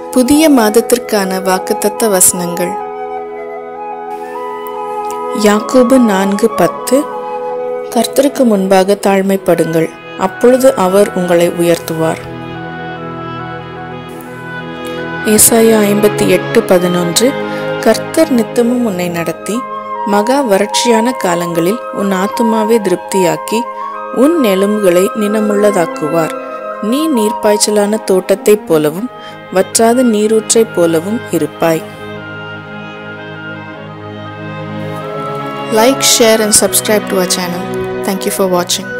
புதிய மாதத்திற்கான வாக்குத்தத்த வசனங்கள் யாக்கோபு நான்கு பத்து கர்த்தருக்கு முன்பாக தாழ்மைப்படுங்கள் அப்பொழுது அவர் உங்களை உயர்த்துவார் ஏசாயா ஐம்பத்தி எட்டு பதினொன்று கர்த்தர் நித்தமும் உன்னை நடத்தி மகா வறட்சியான காலங்களில் உன் ஆத்துமாவை திருப்தியாக்கி உன் எலும்புகளை நினமுள்ளதாக்குவார் நீ நீர்ப்பாய்ச்சலான தோட்டத்தைப் போலவும் வற்றாத நீரூற்றைப் போலவும் இருப்பாய் Like, share and subscribe to our channel. Thank you for watching.